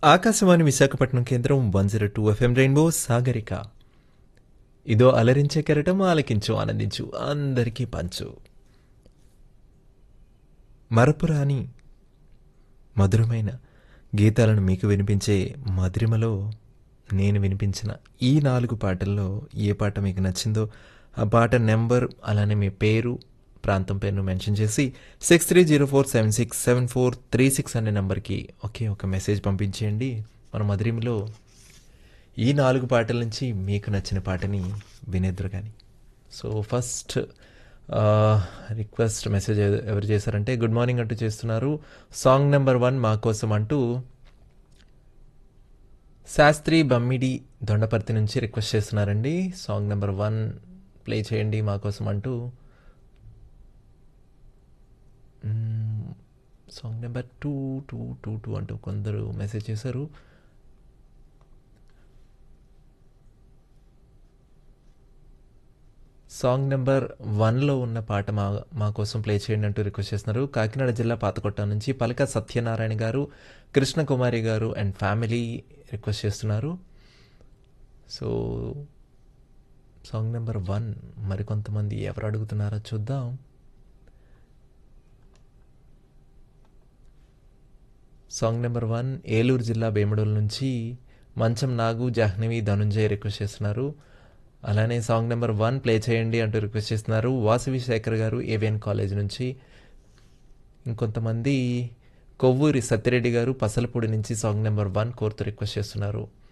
ఆకాశవాణి విశాఖపట్నం కేంద్రం one zero two FM rainbow Sagarika ఇదో అలరించే కెరటం ఆలకించు ఆనందించు అందరికీ పంచు మరపురాని మధురమైన గీతాలను మీకు వినిపించే మధురిమలో నేను వినిపించిన ఈ నాలుగు పాటల్లో ఏ పాట మీకు నచ్చిందో ఆ పాట నెంబర్ అలానే మీ పేరు ప్రాంతం పేరును మెన్షన్ చేసి six three zero four seven six seven four three six అనే నెంబర్కి ఒకే ఒక మెసేజ్ పంపించేయండి మన మధురిమలో ఈ నాలుగు పాటల నుంచి మీకు నచ్చిన పాటని వినేద్దరు కానీ సో ఫస్ట్ రిక్వెస్ట్ మెసేజ్ ఎవరు చేశారంటే గుడ్ మార్నింగ్ అంటూ చేస్తున్నారు సాంగ్ నెంబర్ వన్ మా కోసం అంటూ శాస్త్రి బమ్మిడి దొండపర్తి నుంచి రిక్వెస్ట్ చేస్తున్నారండి సాంగ్ నెంబర్ వన్ ప్లే చేయండి మా కోసం అంటూ song number two two two two అంటూ కొందరు మెసేజ్ చేశారు సాంగ్ నెంబర్ వన్లో ఉన్న పాట మా మా కోసం ప్లే చేయండి అంటూ రిక్వెస్ట్ చేస్తున్నారు కాకినాడ జిల్లా పాతకొట్ట నుంచి పలక Satyanarayana garu Krishnakumari garu and family request చేస్తున్నారు సో సాంగ్ నెంబర్ వన్ మరికొంతమంది ఎవరు అడుగుతున్నారో చూద్దాం సాంగ్ నెంబర్ వన్ ఏలూరు జిల్లా భీమడోల్ నుంచి మంచం నాగు జాహ్నవి ధనుంజయ్ రిక్వెస్ట్ చేస్తున్నారు అలానే సాంగ్ నెంబర్ వన్ ప్లే చేయండి అంటూ రిక్వెస్ట్ చేస్తున్నారు వాసవి శేఖర్ గారు ఏవిఎన్ కాలేజ్ నుంచి ఇంకొంతమంది కొవ్వూరి సత్యరెడ్డి గారు పసలపూడి నుంచి సాంగ్ నెంబర్ వన్ కోరుతూ రిక్వెస్ట్ చేస్తున్నారు